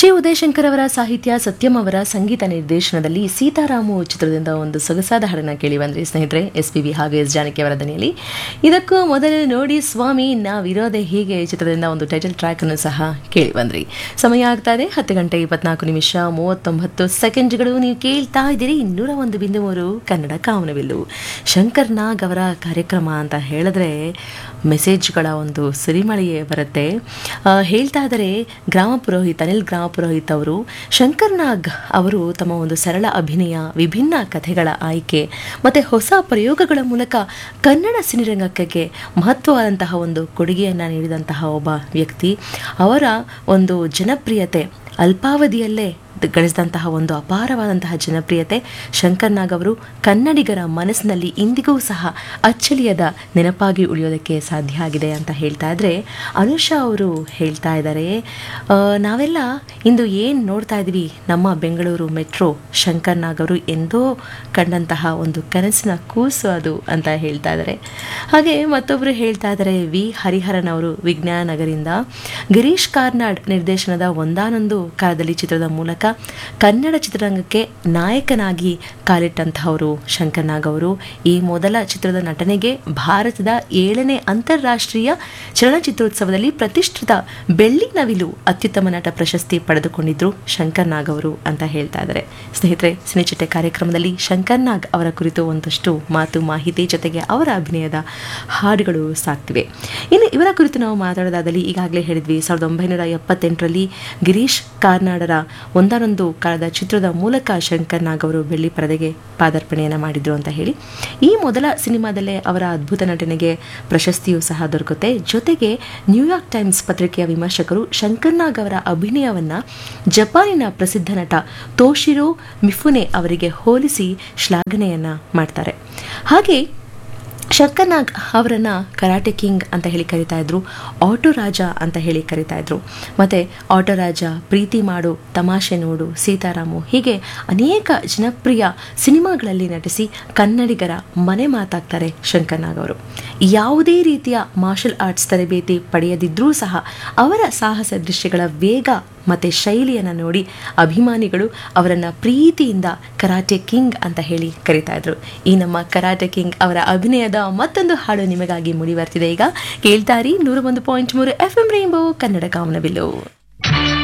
G Udayashankar ಅವರ ಸಾಹಿತ್ಯ ಸತ್ಯಂ ಅವರ ಸಂಗೀತ ನಿರ್ದೇಶನದಲ್ಲಿ ಸೀತಾರಾಮು ಚಿತ್ರದಿಂದ ಒಂದು ಸೊಗಸಾದ ಹಾಡನ್ನ ಕೇಳಿ ಬಂದ್ರಿ ಸ್ನೇಹಿತರೆ ಎಸ್ ಪಿ ಬಿ ಹಾಗೂ ಎಸ್ ಜಾನಕಿ ಅವರ ದನಿಯಲ್ಲಿ ಇದಕ್ಕೂ ಮೊದಲು ನೋಡಿ ಸ್ವಾಮಿ ನಾವಿರೋದೆ ಹೀಗೆ ಚಿತ್ರದಿಂದ ಒಂದು ಟೈಟಲ್ ಟ್ರ್ಯಾಕ್ ಅನ್ನು ಸಹ ಕೇಳಿ ಬಂದ್ರಿ ಸಮಯ ಆಗ್ತಾ ಇದೆ ಹತ್ತು ಗಂಟೆ ಇಪ್ಪತ್ನಾಲ್ಕು ನಿಮಿಷ ಮೂವತ್ತೊಂಬತ್ತು ಸೆಕೆಂಡ್ಗಳು ನೀವು ಕೇಳ್ತಾ ಇದ್ದೀರಿ ಇನ್ನೂರ ಒಂದು ಬಿಂದು ಮೂರು ಕನ್ನಡ ಕಾಮನವಿಲ್ಲು ಶಂಕರ್ ನಾಗ್ ಅವರ ಕಾರ್ಯಕ್ರಮ ಅಂತ ಹೇಳಿದ್ರೆ ಮೆಸೇಜ್ಗಳ ಒಂದು ಸುರಿಮಳೆಯೇ ಬರುತ್ತೆ ಆ, ಹೇಳ್ತಾ ಇದ್ದಾರೆ ಗ್ರಾಮ ಪುರೋಹಿತ್ ಅನಿಲ್ ಗ್ರಾಮ ಪುರೋಹಿತ್ ಅವರು ಶಂಕರ್ ನಾಗ್ ಅವರು ತಮ್ಮ ಒಂದು ಸರಳ ಅಭಿನಯ ವಿಭಿನ್ನ ಕಥೆಗಳ ಆಯ್ಕೆ ಮತ್ತು ಹೊಸ ಪ್ರಯೋಗಗಳ ಮೂಲಕ ಕನ್ನಡ ಸಿನಿರಂಗಕ್ಕೆ ಮಹತ್ವವಾದಂತಹ ಒಂದು ಕೊಡುಗೆಯನ್ನು ನೀಡಿದಂತಹ ಒಬ್ಬ ವ್ಯಕ್ತಿ ಅವರ ಒಂದು ಜನಪ್ರಿಯತೆ ಅಲ್ಪಾವಧಿಯಲ್ಲೇ ಗಳಿಸಿದಂತಹ ಒಂದು ಅಪಾರವಾದಂತಹ ಜನಪ್ರಿಯತೆ ಶಂಕರ್ ನಾಗ್ ಅವರು ಕನ್ನಡಿಗರ ಮನಸ್ಸಿನಲ್ಲಿ ಇಂದಿಗೂ ಸಹ ಅಚ್ಚಳಿಯದ ನೆನಪಾಗಿ ಉಳಿಯೋದಕ್ಕೆ ಸಾಧ್ಯ ಆಗಿದೆ ಅಂತ ಹೇಳ್ತಾ ಇದ್ರೆ ಅನುಷಾ ಅವರು ಹೇಳ್ತಾ ಇದ್ದಾರೆ ಆ, ನಾವೆಲ್ಲ ಇಂದು ಏನು ನೋಡ್ತಾ ಇದ್ದೀವಿ ನಮ್ಮ ಬೆಂಗಳೂರು ಮೆಟ್ರೋ ಶಂಕರ್ ನಾಗ್ ಅವರು ಎಂದೋ ಕಂಡಂತಹ ಒಂದು ಕನಸಿನ ಕೂಸು ಅದು ಅಂತ ಹೇಳ್ತಾ ಇದ್ದಾರೆ ಹಾಗೆ ಮತ್ತೊಬ್ಬರು ಹೇಳ್ತಾ ಇದ್ದಾರೆ ವಿ ಹರಿಹರನ್ ಅವರು ವಿಜ್ಞಾನ ನಗರಿಂದ ಗಿರೀಶ್ ಕಾರ್ನಾಡ್ ನಿರ್ದೇಶನದ ಒಂದಾನೊಂದು ಕಾಲದಲ್ಲಿ ಚಿತ್ರದ ಮೂಲಕ ಕನ್ನಡ ಚಿತ್ರರಂಗಕ್ಕೆ ನಾಯಕನಾಗಿ ಕಾಲಿಟ್ಟಂತಹವರು ಶಂಕರ್ ನಾಗ್ ಅವರು ಈ ಮೊದಲ ಚಿತ್ರದ ನಟನೆಗೆ ಭಾರತದ ಏಳನೇ ಅಂತಾರಾಷ್ಟ್ರೀಯ ಚಲನಚಿತ್ರೋತ್ಸವದಲ್ಲಿ ಪ್ರತಿಷ್ಠಿತ ಬೆಳ್ಳಿ ನವಿಲು ಅತ್ಯುತ್ತಮ ನಟ ಪ್ರಶಸ್ತಿ ಪಡೆದುಕೊಂಡಿದ್ರು ಶಂಕರ್ ನಾಗ್ ಅವರು ಅಂತ ಹೇಳ್ತಾ ಇದ್ದಾರೆ ಸ್ನೇಹಿತರೆ ಸಿನಿಚಿಟ್ಟೆ ಕಾರ್ಯಕ್ರಮದಲ್ಲಿ ಶಂಕರ್ ನಾಗ್ ಅವರ ಕುರಿತು ಒಂದಷ್ಟು ಮಾತು ಮಾಹಿತಿ ಜೊತೆಗೆ ಅವರ ಅಭಿನಯದ ಹಾಡುಗಳು ಸಾಕ್ತಿವೆ ಇನ್ನು ಇವರ ಕುರಿತು ನಾವು ಮಾತಾಡೋದಾದಲ್ಲಿ ಈಗಾಗಲೇ ಹೇಳಿದ್ವಿ ಸಾವಿರದ ಒಂಬೈನೂರ ಎಪ್ಪತ್ತೆಂಟರಲ್ಲಿ ಗಿರೀಶ್ ಕಾರ್ನಾಡರ ಒಂದಾನೊಂದು ಕಾಲದ ಚಿತ್ರದ ಮೂಲಕ ಶಂಕರ್ ನಾಗ್ ಅವರು ಬೆಳ್ಳಿ ಪರದೆಗೆ ಪಾದಾರ್ಪಣೆಯನ್ನು ಮಾಡಿದ್ರು ಅಂತ ಹೇಳಿ ಈ ಮೊದಲ ಸಿನಿಮಾದಲ್ಲೇ ಅವರ ಅದ್ಭುತ ನಟನೆಗೆ ಪ್ರಶಸ್ತಿಯೂ ಸಹ ದೊರಕುತ್ತೆ ಜೊತೆಗೆ ನ್ಯೂಯಾರ್ಕ್ ಟೈಮ್ಸ್ ಪತ್ರಿಕೆಯ ವಿಮರ್ಶಕರು ಶಂಕರ್ ನಾಗ್ ಅವರ ಅಭಿನಯವನ್ನ ಜಪಾನಿನ ಪ್ರಸಿದ್ಧ ನಟ ತೋಶಿರೋ ಮಿಫುನೆ ಅವರಿಗೆ ಹೋಲಿಸಿ ಶ್ಲಾಘನೆಯನ್ನ ಮಾಡ್ತಾರೆ ಹಾಗೆ ಶಂಕರ್ ನಾಗ್ ಅವರನ್ನು ಕರಾಟೆ ಕಿಂಗ್ ಅಂತ ಹೇಳಿ ಕರಿತಾ ಇದ್ರು ಆಟೋ ರಾಜ ಅಂತ ಹೇಳಿ ಕರಿತಾ ಇದ್ರು ಮತ್ತು ಆಟೋ ರಾಜ ಪ್ರೀತಿ ಮಾಡು ತಮಾಷೆ ನೋಡು ಸೀತಾರಾಮು ಹೀಗೆ ಅನೇಕ ಜನಪ್ರಿಯ ಸಿನಿಮಾಗಳಲ್ಲಿ ನಟಿಸಿ ಕನ್ನಡಿಗರ ಮನೆ ಮಾತಾಗ್ತಾರೆ ಶಂಕರ್ ನಾಗ್ ಅವರು ಯಾವುದೇ ರೀತಿಯ ಮಾರ್ಷಲ್ ಆರ್ಟ್ಸ್ ತರಬೇತಿ ಪಡೆಯದಿದ್ರೂ ಸಹ ಅವರ ಸಾಹಸ ದೃಶ್ಯಗಳ ವೇಗ ಮತ್ತು ಶೈಲಿಯನ್ನು ನೋಡಿ ಅಭಿಮಾನಿಗಳು ಅವರನ್ನು ಪ್ರೀತಿಯಿಂದ ಕರಾಟೆ ಕಿಂಗ್ ಅಂತ ಹೇಳಿ ಕರಿತಾ ಇದ್ರು ಈ ನಮ್ಮ ಕರಾಟೆ ಕಿಂಗ್ ಅವರ ಅಭಿನಯದ ಮತ್ತೊಂದು ಹಾಡು ನಿಮಗಾಗಿ ಮುಡಿ ಬರ್ತಿದೆ ಈಗ ಕೇಳ್ತಾರಿ ನೂರ ಒಂದು ಪಾಯಿಂಟ್ ಮೂರು ಎಫ್ ಎಂ ರೈನ್ಬೋ ಕನ್ನಡ ಕಾಮನಬಿಲ್ಲು